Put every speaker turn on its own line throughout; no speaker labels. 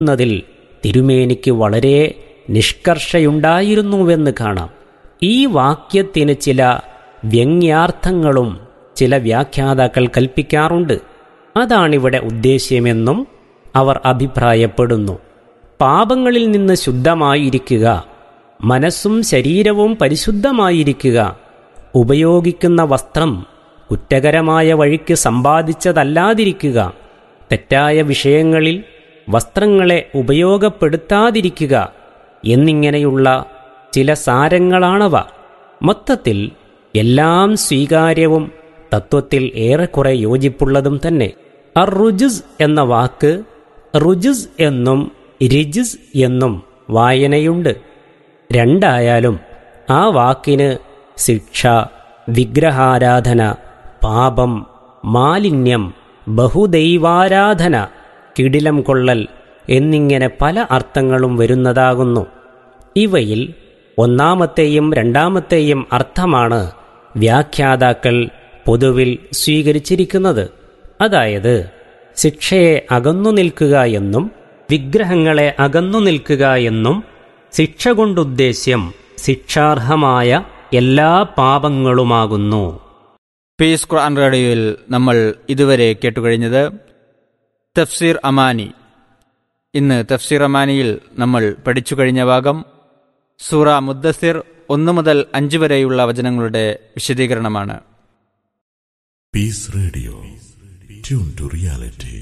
ന്നതിൽ തിരുമേനിക്ക് വളരെ നിഷ്കർഷയുണ്ടായിരുന്നുവെന്ന് കാണാം ഈ വാക്യത്തിന് ചില വ്യംഗ്യാർത്ഥങ്ങളും ചില വ്യാഖ്യാതാക്കൾ കൽപ്പിക്കാറുണ്ട് അതാണിവിടെ ഉദ്ദേശ്യമെന്നും അവർ അഭിപ്രായപ്പെടുന്നു പാപങ്ങളിൽ നിന്ന് ശുദ്ധമായിരിക്കുക മനസ്സും ശരീരവും പരിശുദ്ധമായിരിക്കുക ഉപയോഗിക്കുന്ന വസ്ത്രം കുറ്റകരമായ വഴിക്ക് സമ്പാദിച്ചതല്ലാതിരിക്കുക തെറ്റായ വിഷയങ്ങളിൽ വസ്ത്രങ്ങളെ ഉപയോഗപ്പെടുത്താതിരിക്കുക എന്നിങ്ങനെയുള്ള ചില സാരങ്ങളാണവ മൊത്തത്തിൽ എല്ലാം സ്വീകാര്യവും തത്വത്തിൽ ഏറെക്കുറെ യോജിപ്പുള്ളതും തന്നെ അറുജുസ് എന്ന വാക്ക് റുജുസ് എന്നും രിജിസ് എന്നും വായനയുണ്ട് രണ്ടായാലും ആ വാക്കിന് ശിക്ഷ വിഗ്രഹാരാധന പാപം മാലിന്യം ബഹുദൈവാരാധന കിടിലം കൊള്ളൽ എന്നിങ്ങനെ പല അർത്ഥങ്ങളും വരുന്നതാകുന്നു ഇവയിൽ ഒന്നാമത്തെയും രണ്ടാമത്തെയും അർത്ഥമാണ് വ്യാഖ്യാതാക്കൾ പൊതുവിൽ സ്വീകരിച്ചിരിക്കുന്നത് അതായത് ശിക്ഷയെ അകന്നു നിൽക്കുക എന്നും വിഗ്രഹങ്ങളെ അകന്നു നിൽക്കുക എന്നും ശിക്ഷ കൊണ്ടുദ്ദേശ്യം ശിക്ഷാർഹമായ എല്ലാ പാപങ്ങളുമാകുന്നു
പീസ് ഖുർആൻ റേഡിയോയിൽ നമ്മൾ ഇതുവരെ കേട്ടുകഴിഞ്ഞത് തഫ്സീർ അമാനി ഇന്ന് തഫ്സീർ അമാനിയിൽ നമ്മൾ പഠിച്ചു കഴിഞ്ഞ ഭാഗം സൂറ മുദ്ദസിർ ഒന്ന് മുതൽ അഞ്ച് വരെയുള്ള വചനങ്ങളുടെ വിശദീകരണമാണ്
Peace Radio. Tune to reality.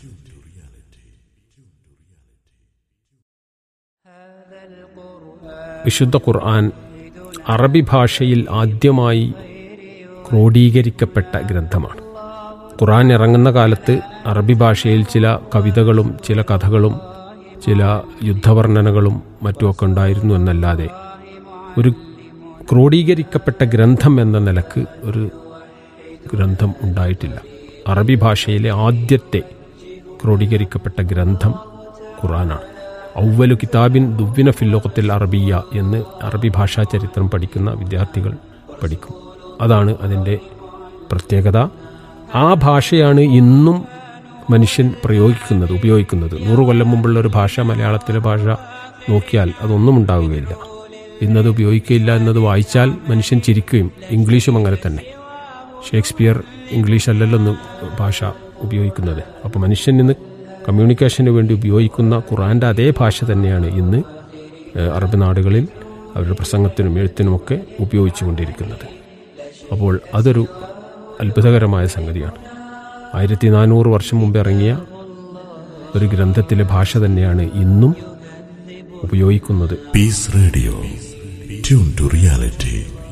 വിശുദ്ധ ഖുർആൻ അറബി ഭാഷയിൽ ആദ്യമായി ക്രോഡീകരിക്കപ്പെട്ട ഗ്രന്ഥമാണ് ഖുർആൻ ഇറങ്ങുന്ന കാലത്ത് അറബി ഭാഷയിൽ ചില കവിതകളും ചില കഥകളും ചില യുദ്ധവർണ്ണനകളും മറ്റുമൊക്കെ ഉണ്ടായിരുന്നു എന്നല്ലാതെ ഒരു ക്രോഡീകരിക്കപ്പെട്ട ഗ്രന്ഥം എന്ന നിലക്ക് ഒരു ഗ്രന്ഥം ഉണ്ടായിട്ടില്ല അറബി ഭാഷയിലെ ആദ്യത്തെ ക്രോഡീകരിക്കപ്പെട്ട ഗ്രന്ഥം ഖുറാനാണ് ഔവലു കിതാബിൻ ദുവ്വിന ഫില്ലോകത്തിൽ അറബിയ എന്ന് അറബി ഭാഷാ ചരിത്രം പഠിക്കുന്ന വിദ്യാർത്ഥികൾ പഠിക്കും അതാണ് അതിൻ്റെ പ്രത്യേകത ആ ഭാഷയാണ് ഇന്നും മനുഷ്യൻ പ്രയോഗിക്കുന്നത് ഉപയോഗിക്കുന്നത് നൂറു കൊല്ലം മുമ്പുള്ള ഒരു ഭാഷ മലയാളത്തിലെ ഭാഷ നോക്കിയാൽ അതൊന്നും ഉണ്ടാവുകയില്ല ഇന്നത് ഉപയോഗിക്കുകയില്ല എന്നത് വായിച്ചാൽ മനുഷ്യൻ ചിരിക്കുകയും ഇംഗ്ലീഷും അങ്ങനെ തന്നെ ഷേക്സ്പിയർ ഇംഗ്ലീഷ് അല്ലല്ലോ ഒന്ന് ഭാഷ ഉപയോഗിക്കുന്നത് അപ്പോൾ മനുഷ്യൻ ഇന്ന് കമ്മ്യൂണിക്കേഷന് വേണ്ടി ഉപയോഗിക്കുന്ന ഖുറാൻ്റെ അതേ ഭാഷ തന്നെയാണ് ഇന്ന് ഏഹ്, അറബ് നാടുകളിൽ അവരുടെ പ്രസംഗത്തിനും എഴുത്തിനുമൊക്കെ ഉപയോഗിച്ചു കൊണ്ടിരിക്കുന്നത് അപ്പോൾ അതൊരു അത്ഭുതകരമായ സംഗതിയാണ് ആയിരത്തി നാനൂറ് വർഷം മുമ്പ് ഇറങ്ങിയ ഒരു ഗ്രന്ഥത്തിലെ ഭാഷ തന്നെയാണ് ഇന്നും ഉപയോഗിക്കുന്നത്
Peace Radio. Tune to reality.